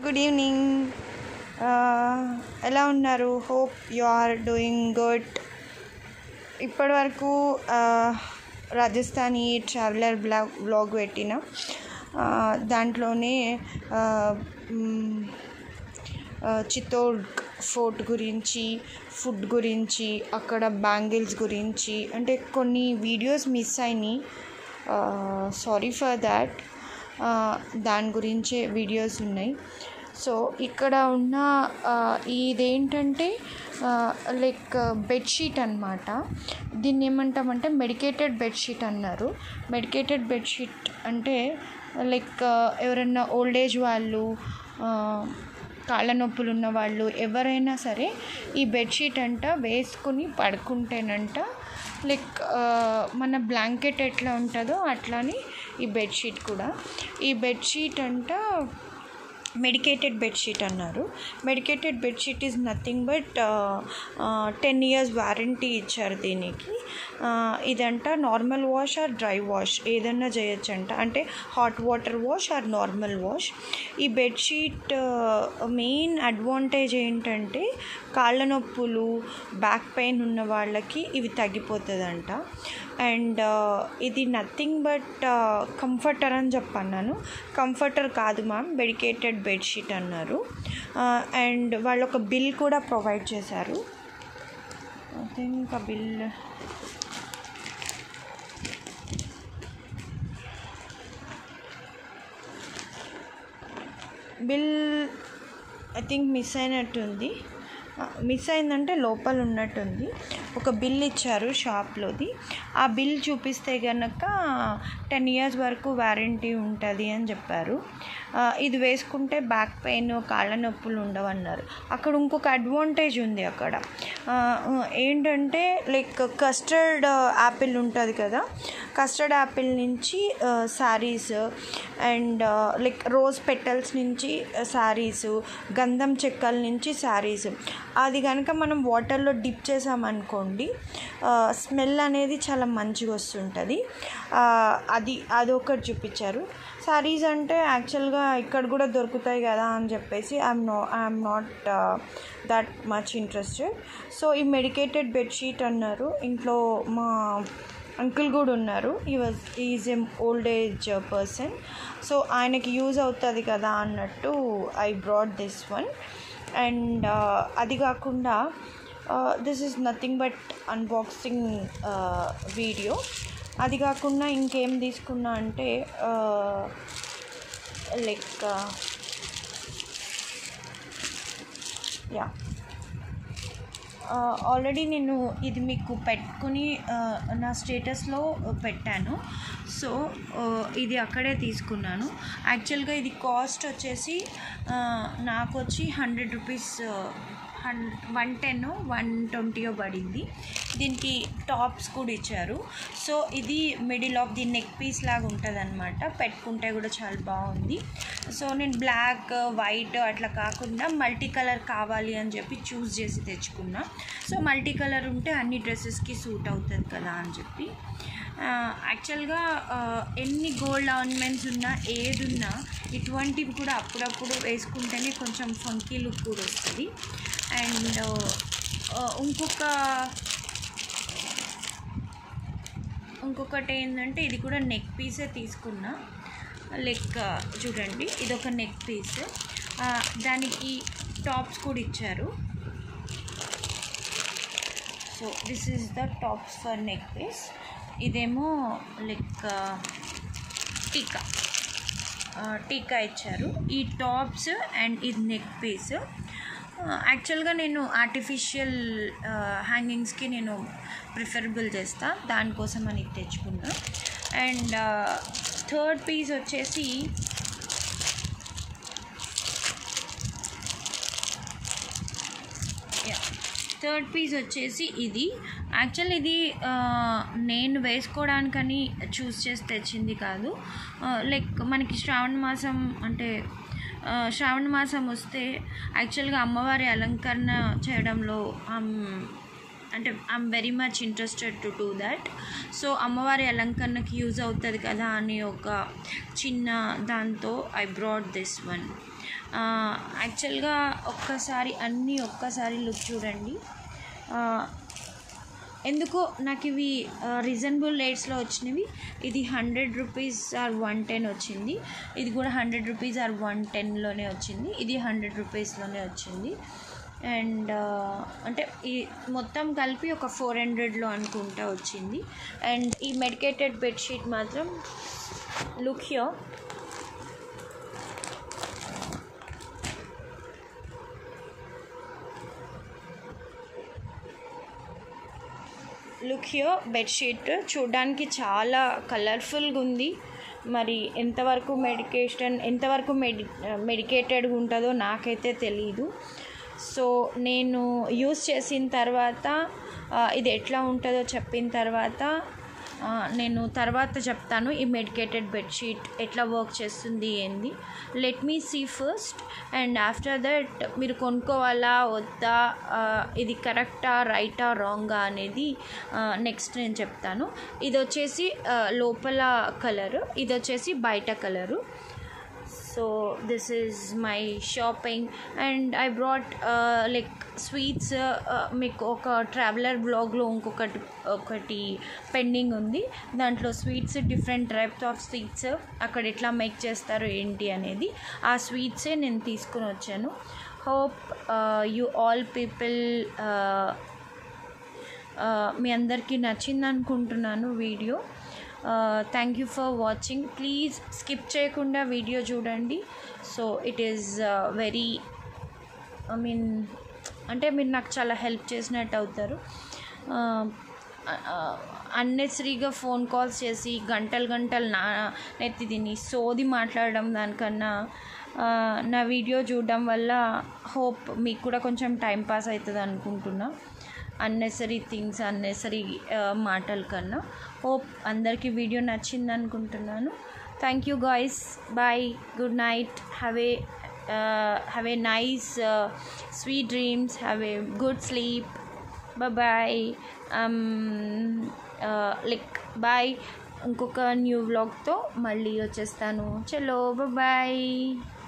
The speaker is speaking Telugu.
గుడ్ ఈవినింగ్ ఎలా ఉన్నారు hope you are doing good ఇప్పటి వరకు రాజస్థానీ ట్రావెలర్ బ్లాగ్ బ్లాగ్ పెట్టిన ఆ, దాంట్లోనే ఆ, మ్, ఆ, చిత్తోడ్ ఫోర్ట్ గురించి ఫుడ్ గురించి అక్కడ బ్యాంగిల్స్ గురించి అంటే కొన్ని వీడియోస్ మిస్ అయినాయి సారీ ఫర్ దాట్ దాని గురించే వీడియోస్ ఉన్నాయి సో ఇక్కడ ఉన్న ఆ, ఇదేంటంటే లైక్ బెడ్షీట్ అనమాట దీన్ని ఏమంటామంటే మెడికేటెడ్ బెడ్షీట్ అన్నారు మెడికేటెడ్ బెడ్షీట్ అంటే లైక్ ఎవరైనా ఓల్డ్ ఏజ్ వాళ్ళు ఆ, కాళ్ళ నొప్పులు ఉన్న వాళ్ళు ఎవరైనా సరే ఈ బెడ్షీట్ అంట వేసుకుని పడుకుంటేనంట లైక్ ఆ, మన బ్లాంకెట్ ఎట్లా ఉంటుందో అట్లానే ఈ బెడ్షీట్ కూడా ఈ బెడ్షీట్ అంట మెడికేటెడ్ బెడ్షీట్ అన్నారు medicated bedsheet is nothing but ten years warranty ఇచ్చారు దీనికి ఆ, ఇదంట normal wash or dry wash ఏదన్నా చేయొచ్చంట అంటే hot water wash or normal wash ఈ బెడ్షీట్ మెయిన్ అడ్వాంటేజ్ ఏంటంటే కాళ్ళ నొప్పులు బ్యాక్ పెయిన్ ఉన్న వాళ్ళకి ఇవి తగ్గిపోతుందంట అండ్ ఇది నథింగ్ బట్ కంఫర్టర్ అని చెప్పన్నాను కంఫర్టర్ కాదు మ్యామ్ డెడికేటెడ్ బెడ్షీట్ అన్నారు అండ్ వాళ్ళు ఒక బిల్ కూడా ప్రొవైడ్ చేశారు ఐ థింక్ ఆ bill bill I think miss అయినట్టుంది మిస్ అయిందంటే లోపల ఉన్నట్టుంది ఒక బిల్ ఇచ్చారు షాప్లోది ఆ బిల్ చూపిస్తే కనుక టెన్ ఇయర్స్ వరకు వారంటీ ఉంటుంది అని చెప్పారు ఆ, ఇది వేసుకుంటే బ్యాక్ పెయిన్ కాళ్ళ నొప్పులు ఉండవన్నారు అక్కడ ఇంకొక అడ్వాంటేజ్ ఉంది అక్కడ ఆ, ఏంటంటే లైక్ కస్టర్డ్ యాపిల్ ఉంటుంది కదా కస్టర్డ్ యాపిల్ నుంచి saris and like rose petals నుంచి శారీస్ గంధం చెక్కల నుంచి శారీస్ అది కనుక మనం వాటర్లో డిప్ చేసామనుకోండి స్మెల్ అనేది చాలా మంచిగా వస్తుంటుంది ఆ, అది అదొకటి చూపించారు శారీస్ అంటే యాక్చువల్గా ఇక్కడ కూడా దొరుకుతాయి కదా అని చెప్పేసి I'm no I'm not that much interested so ఈ మెడికేటెడ్ బెడ్షీట్ అన్నారు ఇంట్లో మా అంకుల్ కూడా ఉన్నారు ఈ was is a old age person so ఆయనకి యూజ్ అవుతుంది కదా అన్నట్టు I brought this one and అది కాకుండా this is nothing but unboxing video అది కాకుండా ఇంకేం తీసుకున్నా అంటే లైక్ యా ఆల్రెడీ నేను ఇది మీకు పెట్టుకుని ఆ, నా స్టేటస్లో పెట్టాను సో ఆ, ఇది అక్కడే తీసుకున్నాను యాక్చువల్గా ఇది కాస్ట్ వచ్చేసి ఆ, నాకు వచ్చి హండ్రెడ్ రూపీస్ హన్ వన్ టెన్ వన్ ట్వంటీయో పడింది దీనికి టాప్స్ కూడా ఇచ్చారు సో ఇది middle of the neck piece లాగా ఉంటుంది అనమాట పెట్టుకుంటే కూడా చాలా బాగుంది సో నేను బ్లాక్ వైట్ అట్లా కాకుండా మల్టీ కలర్ కావాలి అని చెప్పి చూస్ చేసి తెచ్చుకున్నా సో మల్టీ కలర్ ఉంటే అన్ని డ్రెస్సెస్కి సూట్ అవుతుంది కదా అని చెప్పి యాక్చువల్గా ఎన్ని గోల్డ్ ఆర్నమెంట్స్ ఉన్నా ఏది ఉన్నా ఇటువంటివి కూడా అప్పుడప్పుడు వేసుకుంటేనే కొంచెం ఫంకీ లుక్ కూడా వస్తుంది అండ్ ఇంకొక ఇంకొకటి ఏంటంటే ఇది కూడా నెక్ పీసే తీసుకున్నా లెక్క చూడండి ఇది ఒక నెక్ పీస్ దానికి టాప్స్ కూడా ఇచ్చారు so this is the tops for neck piece ఇదేమో లైక్ టీకా ఆ, టీకా ఇచ్చారు ఈ టాప్స్ అండ్ ఇది నెక్ పీస్ యాక్చువల్గా నేను ఆర్టిఫిషియల్ హ్యాంగింగ్స్కి నేను ప్రిఫరబుల్ చేస్తా దానికోసం అని ఇది తెచ్చుకున్నా అండ్ థర్డ్ పీస్ వచ్చేసి థర్డ్ పీస్ వచ్చేసి ఇది యాక్చువల్ ఇది ఆ, నేను వేసుకోవడానికని చూస్ చేసి తెచ్చింది కాదు లైక్ మనకి శ్రావణ మాసం అంటే ఆ, శ్రావణ మాసం వస్తే యాక్చువల్గా అమ్మవారి అలంకరణ చేయడంలో ఆమ్, అంటే I'm very much interested to do that so అమ్మవారి అలంకరణకి యూజ్ అవుతుంది కదా అని ఒక చిన్న దాంతో ఐ బ్రాడ్ దిస్ వన్ యాక్చువల్గా ఒక్కసారి అన్నీ ఒక్కసారి లుక్ చూడండి ఆ, ఎందుకో నాకు ఇవి రీజనబుల్ రేట్స్లో వచ్చినవి ఇది hundred rupees or one ten వచ్చింది ఇది కూడా హండ్రెడ్ రూపీస్ ఆర్ వన్ టెన్లోనే వచ్చింది ఇది హండ్రెడ్ రూపీస్లోనే వచ్చింది అండ్ అంటే ఈ మొత్తం కలిపి ఒక ఫోర్ హండ్రెడ్లో అనుకుంటా వచ్చింది అండ్ ఈ మెడికేటెడ్ బెడ్షీట్ మాత్రం look here look here bedsheet చూడడానికి చాలా కలర్ఫుల్గా ఉంది మరి ఎంతవరకు మెడికేషన్ ఎంతవరకు మెడి మెడికేటెడ్గా ఉంటుందో నాకైతే తెలీదు సో నేను యూస్ చేసిన తర్వాత ఆ, ఇది ఎట్లా ఉంటుందో చెప్పిన తర్వాత ఆ, నేను తర్వాత చెప్తాను ఈ మెడికేటెడ్ బెడ్షీట్ ఎట్లా వర్క్ చేస్తుంది ఏంది let me see first and after that మీరు కొనుక్కోవాలా వద్దా ఆ, ఇది కరెక్టా రైటా రాంగా అనేది నెక్స్ట్ నేను చెప్తాను ఇది వచ్చేసి ఆ, లోపల కలరు ఇది వచ్చేసి బయట colour so this is my shopping and I brought like sweets మీకు ఒక ట్రావెలర్ బ్లాగ్లో ఇంకొకటి ఒకటి పెండింగ్ ఉంది దాంట్లో sweets different types of sweets అక్కడ ఎట్లా మేక్ చేస్తారు ఏంటి అనేది ఆ స్వీట్సే నేను తీసుకుని వచ్చాను హోప్ యూ ఆల్ పీపుల్ మీ అందరికీ నచ్చింది అనుకుంటున్నాను video thank you for watching please skip చేయకుండా వీడియో చూడండి so it is very I mean అంటే మీరు నాకు చాలా హెల్ప్ చేసినట్టు అవుతారు అన్నెసరీగా ఫోన్ కాల్స్ చేసి గంటలు గంటలు నా నెత్తి తిని సోది మాట్లాడడం దానికన్నా ఆ, నా వీడియో చూడడం వల్ల హోప్ మీకు కూడా కొంచెం టైం పాస్ అవుతుంది అనుకుంటున్నా అన్నెసరీ థింగ్స్ అన్నెసరీ మాటల కన్నా హోప్ అందరికీ వీడియో నచ్చింది అనుకుంటున్నాను thank you guys bye good night have a have a nice sweet dreams have a good sleep bye like bye ఇంకొక న్యూ వ్లాగ్తో మళ్ళీ వచ్చేస్తాను చలో బాయ్